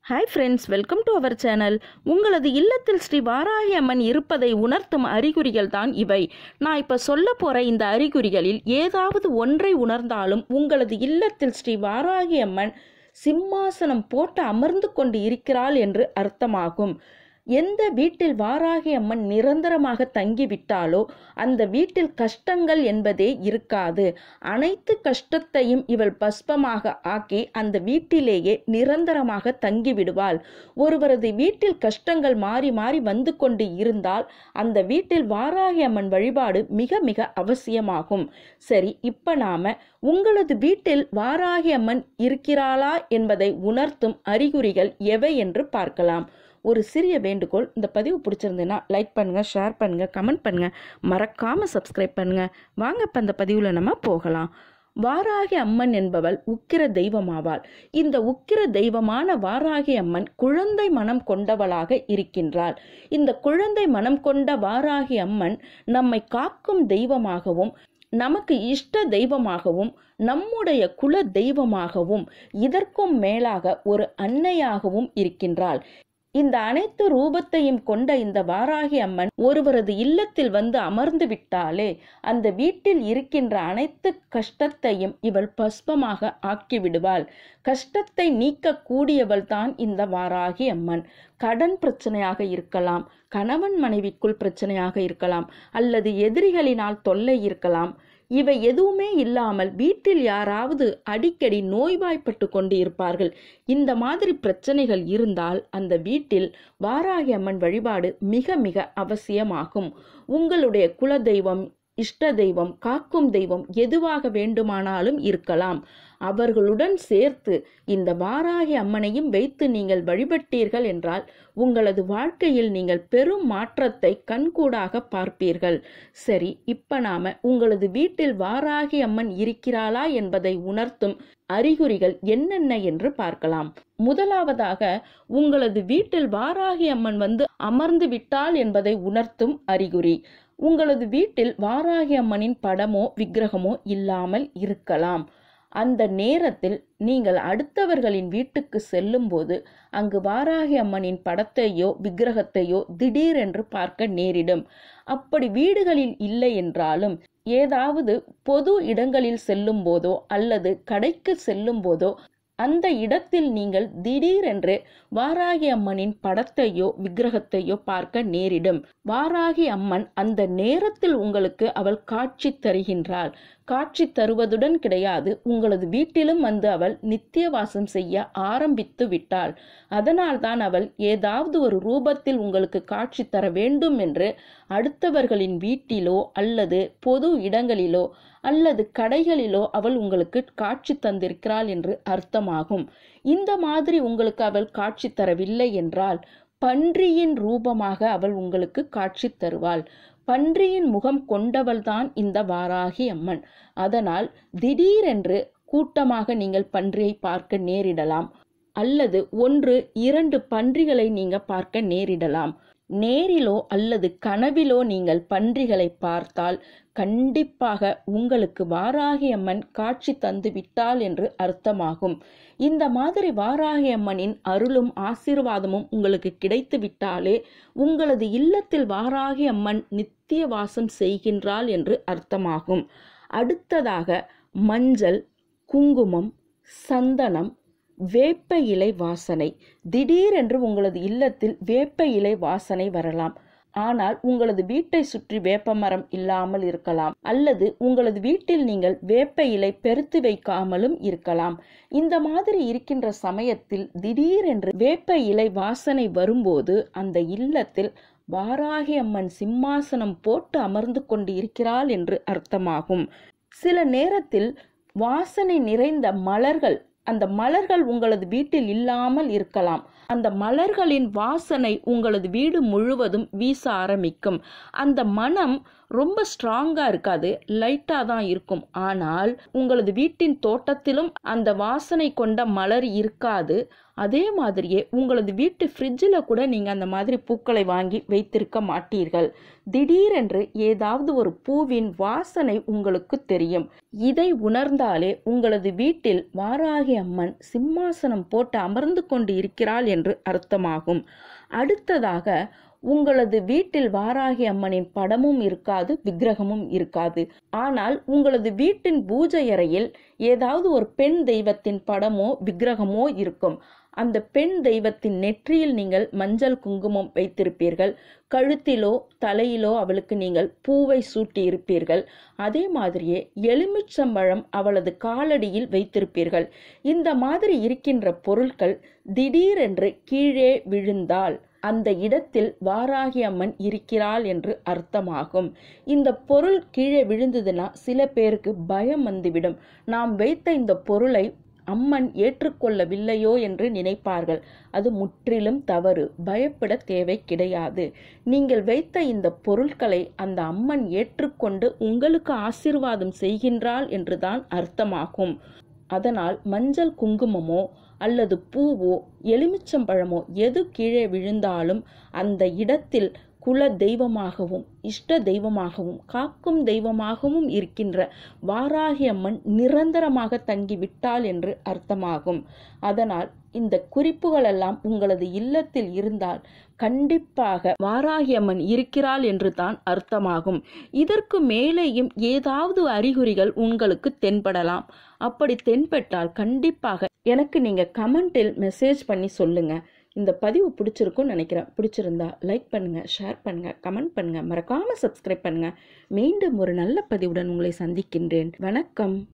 hi friends welcome to our channel உங்களது இல்லத்தில் ஸ்ரீ வாராகி அம்மன் இருப்பதை உணர்த்தும் அறிகுறிகள் தான் இவை நான் இப்போ சொல்ல போகிற இந்த அறிகுறிகளில் ஏதாவது ஒன்றை உணர்ந்தாலும் உங்களது இல்லத்தில் ஸ்ரீ வாராகி அம்மன் சிம்மாசனம் போட்டு அமர்ந்து கொண்டு இருக்கிறாள் என்று அர்த்தமாகும் எந்த வீட்டில் வாராகி அம்மன் நிரந்தரமாக தங்கிவிட்டாலோ அந்த வீட்டில் கஷ்டங்கள் என்பதே இருக்காது அனைத்து கஷ்டத்தையும் இவள் பஸ்பமாக ஆக்கி அந்த வீட்டிலேயே நிரந்தரமாக தங்கிவிடுவாள் ஒருவரது வீட்டில் கஷ்டங்கள் மாறி மாறி வந்து கொண்டு இருந்தால் அந்த வீட்டில் வாராகி அம்மன் வழிபாடு மிக மிக அவசியமாகும் சரி இப்ப நாம உங்களது வீட்டில் வாராகி அம்மன் இருக்கிறாளா என்பதை உணர்த்தும் அறிகுறிகள் எவை என்று பார்க்கலாம் ஒரு சிறிய வேண்டுகோள் இந்த பதிவு பிடிச்சிருந்ததுன்னா லைக் பண்ணுங்கள் ஷேர் பண்ணுங்கள் கமெண்ட் பண்ணுங்கள் மறக்காமல் சப்ஸ்கிரைப் பண்ணுங்கள் வாங்க இப்போ இந்த பதிவில் நம்ம போகலாம் வாராகி அம்மன் என்பவள் உக்கிர தெய்வமாவாள் இந்த உக்கிர தெய்வமான வாராகி அம்மன் குழந்தை மனம் கொண்டவளாக இருக்கின்றாள் இந்த குழந்தை மனம் கொண்ட வாராகி அம்மன் நம்மை காக்கும் தெய்வமாகவும் நமக்கு இஷ்ட தெய்வமாகவும் நம்முடைய குல தெய்வமாகவும் இதற்கும் மேலாக ஒரு அன்னையாகவும் இருக்கின்றாள் இந்த அனைத்து ரூபத்தையும் கொண்ட இந்த வாராகி அம்மன் ஒருவரது இல்லத்தில் வந்து அமர்ந்து விட்டாலே அந்த வீட்டில் இருக்கின்ற அனைத்து கஷ்டத்தையும் இவள் பஸ்பமாக ஆக்கிவிடுவாள் கஷ்டத்தை நீக்கக்கூடியவள் தான் இந்த வாராகி அம்மன் கடன் பிரச்சனையாக இருக்கலாம் கணவன் மனைவிக்குள் பிரச்சனையாக இருக்கலாம் அல்லது எதிரிகளினால் தொல்லை இருக்கலாம் இவை எதுவுமே இல்லாமல் வீட்டில் யாராவது அடிக்கடி நோய்வாய்ப்பட்டு கொண்டு இருப்பார்கள் இந்த மாதிரி பிரச்சனைகள் இருந்தால் அந்த வீட்டில் வாராகி அம்மன் வழிபாடு மிக மிக அவசியமாகும் உங்களுடைய குல தெய்வம் இஷ்ட தெய்வம் காக்கும் தெய்வம் எதுவாக வேண்டுமானாலும் இருக்கலாம் அவர்களுடன் சேர்த்து இந்த வாராகி அம்மனையும் வைத்து நீங்கள் வழிபட்டீர்கள் என்றால் உங்களது வாழ்க்கையில் நீங்கள் பெரும் மாற்றத்தை கண்கூடாக பார்ப்பீர்கள் சரி இப்ப நாம உங்களது வீட்டில் வாராகி அம்மன் இருக்கிறாளா என்பதை உணர்த்தும் அறிகுறிகள் என்னென்ன என்று பார்க்கலாம் முதலாவதாக உங்களது வீட்டில் வாராகி அம்மன் வந்து அமர்ந்து விட்டாள் என்பதை உணர்த்தும் அறிகுறி உங்களது வீட்டில் வாராகி அம்மனின் படமோ விக்கிரகமோ இல்லாமல் இருக்கலாம் அந்த நேரத்தில் நீங்கள் அடுத்தவர்களின் வீட்டுக்கு செல்லும்போது அங்கு வாராகி அம்மனின் படத்தையோ விக்கிரகத்தையோ திடீரென்று பார்க்க நேரிடும் அப்படி வீடுகளில் இல்லை என்றாலும் ஏதாவது பொது இடங்களில் செல்லும் போதோ அல்லது கடைக்கு செல்லும் போதோ அந்த இடத்தில் நீங்கள் திடீரென்று வாராகி அம்மனின் படத்தையோ விக்கிரகத்தையோ பார்க்க நேரிடும் வாராகி அம்மன் அந்த நேரத்தில் உங்களுக்கு அவள் காட்சி தருகின்றாள் காட்சி தருவதுடன் கிடையாது உங்களது வீட்டிலும் வந்து அவள் நித்திய வாசம் செய்ய ஆரம்பித்து விட்டாள் அதனால்தான் அவள் ஏதாவது ஒரு ரூபத்தில் உங்களுக்கு காட்சி தர வேண்டும் என்று அடுத்தவர்களின் வீட்டிலோ அல்லது பொது இடங்களிலோ அல்லது கடைகளிலோ அவள் உங்களுக்கு காட்சி தந்திருக்கிறாள் என்று அர்த்தமாகும் இந்த மாதிரி உங்களுக்கு அவள் காட்சி தரவில்லை என்றால் பன்றியின் ரூபமாக அவள் உங்களுக்கு காட்சி தருவாள் பன்றியின் முகம் கொண்டவள்தான் இந்த வாராகி அம்மன் அதனால் திடீரென்று கூட்டமாக நீங்கள் பன்றியை பார்க்க நேரிடலாம் அல்லது ஒன்று இரண்டு பன்றிகளை நீங்க பார்க்க நேரிடலாம் நேரிலோ அல்லது கனவிலோ நீங்கள் பன்றிகளை பார்த்தால் கண்டிப்பாக உங்களுக்கு வாராகி அம்மன் காட்சி தந்து விட்டாள் என்று அர்த்தமாகும் இந்த மாதிரி வாராகி அம்மனின் அருளும் ஆசீர்வாதமும் உங்களுக்கு கிடைத்து விட்டாலே உங்களது இல்லத்தில் வாராகி அம்மன் நித்திய வாசம் செய்கின்றாள் என்று அர்த்தமாகும் அடுத்ததாக மஞ்சள் குங்குமம் சந்தனம் வேப்ப இலை வாசனை திடீரென்று உங்களது இல்லத்தில் வேப்ப இலை வாசனை வரலாம் ஆனால் உங்களது வீட்டை சுற்றி வேப்ப மரம் இல்லாமல் இருக்கலாம் அல்லது உங்களது வீட்டில் நீங்கள் வேப்ப இலை பெருத்து வைக்காமலும் இருக்கலாம் இந்த மாதிரி இருக்கின்ற சமயத்தில் திடீரென்று வேப்ப இலை வாசனை வரும்போது அந்த இல்லத்தில் வாராகி அம்மன் சிம்மாசனம் போட்டு அமர்ந்து கொண்டு இருக்கிறாள் என்று அர்த்தமாகும் சில நேரத்தில் வாசனை நிறைந்த மலர்கள் அந்த மலர்கள் உங்களது வீட்டில் இல்லாமல் இருக்கலாம் அந்த மலர்களின் வாசனை உங்களது வீடு முழுவதும் வீச ஆரம்பிக்கும் அந்த மனம் ரொம்ப ஸ்ட்ராங்காக இருக்காது லைட்டாக தான் இருக்கும் ஆனால் உங்களது வீட்டின் தோட்டத்திலும் அந்த வாசனை கொண்ட மலர் இருக்காது அதே மாதிரியே உங்களது வீட்டு ஃப்ரிட்ஜில் கூட நீங்கள் அந்த மாதிரி பூக்களை வாங்கி வைத்திருக்க மாட்டீர்கள் திடீரென்று ஏதாவது ஒரு பூவின் வாசனை உங்களுக்கு தெரியும் இதை உணர்ந்தாலே உங்களது வீட்டில் வாராகி அம்மன் சிம்மாசனம் போட்டு அமர்ந்து கொண்டு இருக்கிறாள் என்று அர்த்தமாகும் அடுத்ததாக உங்களது வீட்டில் வாராகி அம்மனின் படமும் இருக்காது விக்கிரகமும் இருக்காது ஆனால் உங்களது வீட்டின் பூஜை அறையில் ஏதாவது ஒரு பெண் தெய்வத்தின் படமோ விக்கிரகமோ இருக்கும் அந்த பெண் தெய்வத்தின் நெற்றியில் நீங்கள் மஞ்சள் குங்குமம் வைத்திருப்பீர்கள் கழுத்திலோ தலையிலோ அவளுக்கு நீங்கள் பூவை சூட்டி இருப்பீர்கள் அதே மாதிரியே எலுமிச்சம்பழம் அவளது காலடியில் வைத்திருப்பீர்கள் இந்த மாதிரி இருக்கின்ற பொருட்கள் திடீரென்று கீழே விழுந்தால் அந்த இடத்தில் வாராகி அம்மன் இருக்கிறாள் என்று அர்த்தமாகும் இந்த பொருள் கீழே விழுந்ததுன்னா சில பேருக்கு பயம் வந்துவிடும் நாம் வைத்த இந்த பொருளை அம்மன் ஏற்றுக்கொள்ளவில்லையோ என்று நினைப்பார்கள் அது முற்றிலும் தவறு பயப்பட தேவை கிடையாது நீங்கள் வைத்த இந்த பொருட்களை அந்த அம்மன் ஏற்றுக்கொண்டு உங்களுக்கு ஆசீர்வாதம் செய்கின்றாள் என்றுதான் அர்த்தமாகும் அதனால் மஞ்சள் குங்குமமோ அல்லது பூவோ எலுமிச்சம்பழமோ எது கீழே விழுந்தாலும் அந்த இடத்தில் குல தெய்வமாகவும் இஷ்ட தெய்வமாகவும் காக்கும் தெய்வமாகவும் இருக்கின்ற வாராகி அம்மன் நிரந்தரமாக தங்கிவிட்டாள் என்று அர்த்தமாகும் அதனால் இந்த குறிப்புகளெல்லாம் உங்களது இல்லத்தில் இருந்தால் கண்டிப்பாக வாராகி அம்மன் இருக்கிறாள் என்று தான் அர்த்தமாகும் இதற்கு மேலேயும் ஏதாவது அறிகுறிகள் உங்களுக்கு தென்படலாம் அப்படி தென்பட்டால் கண்டிப்பாக எனக்கு நீங்கள் கமெண்டில் மெசேஜ் பண்ணி சொல்லுங்கள் இந்த பதிவு பிடிச்சிருக்கும்னு நினைக்கிறேன் பிடிச்சிருந்தா லைக் பண்ணுங்கள் ஷேர் பண்ணுங்கள் கமெண்ட் பண்ணுங்கள் மறக்காமல் சப்ஸ்கிரைப் பண்ணுங்கள் மீண்டும் ஒரு நல்ல பதிவுடன் உங்களை சந்திக்கின்றேன் வணக்கம்